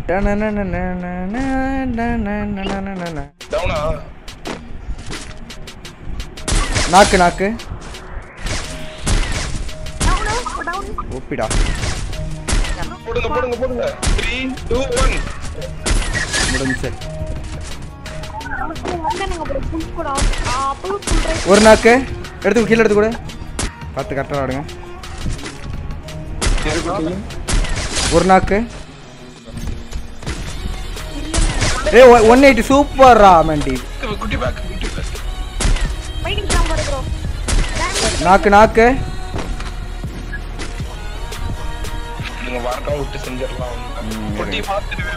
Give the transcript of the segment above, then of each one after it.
டவுனா நாக்கு நாக்கு டவுன் டவுன் ஒப்பிடா போடுங்க போடுங்க போடுங்க த்ரீ டூ ஒன் முடிஞ்சு வந்தானுங்க ப்ரோ ஃபுல் கூட அப்போ ஃபுல் ரைட் ஒரு நாக்கு எடுத்து கீழே எடுத்து கூட பார்த்து கரெக்டாக ஆடுங்க ஒரு நாக்கு ஏ ஒன் எயிட்டி சூப்பர்ரா மெண்டி குட்டி பேக் குட்டி பேக் ஃபைட்டிங் தான் பாரு ப்ரோ நாக்கு நாக்கு நீங்க ஒர்க் அவுட் செஞ்சிடலாம் குட்டி பார்த்துட்டு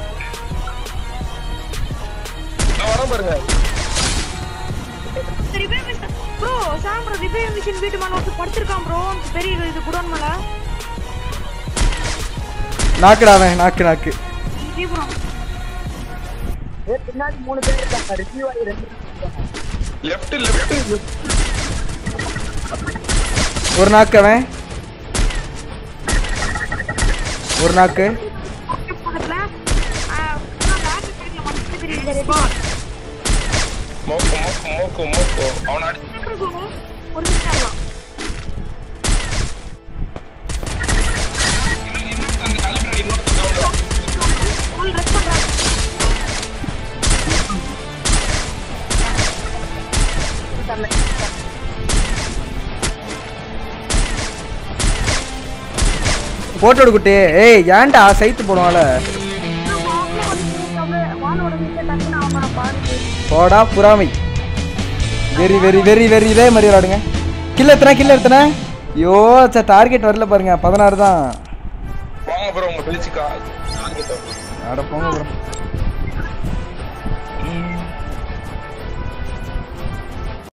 நான் வரேன் பாருங்க ரிவே மிஷன் ப்ரோ சாம் ப்ரோ ரிவே மிஷன் வீட்டு மேல ஒருத்தர் படுத்திருக்கான் ப்ரோ பெரிய இது குடோன் மேல நாக்குடா அவன் நாக்கு நாக்கு ஜி ப்ரோ லெஃப்ட் லெஃப்ட் ஒரு நாக்கு அவன் ஒரு நாக்கு பக்கத்துல பேக் சைடுல மட்டும் தெரியுது மோக்கு மோக்கு மோக்கு மோக்கு அவனை அடி ஒரு நிமிஷம் ஆகலாம் ஃபுல் ரெஸ்ட் பண்றாங்க போட்டோ எடுக்குட்டே ஏய் ஏன்டா சைத்து போடுவான்ல வானோட வீட்டை டக்குன்னு அவனை பாருங்க போடா புறாமை வெரி வெரி வெரி வெரி இதே மாதிரி விளாடுங்க கில்ல எத்தனை கில்ல எத்தனை ஐயோ சார் டார்கெட் வரல பாருங்க பதினாறு தான் வாங்க ப்ரோ உங்க பேச்சுக்கா அட போங்க ப்ரோ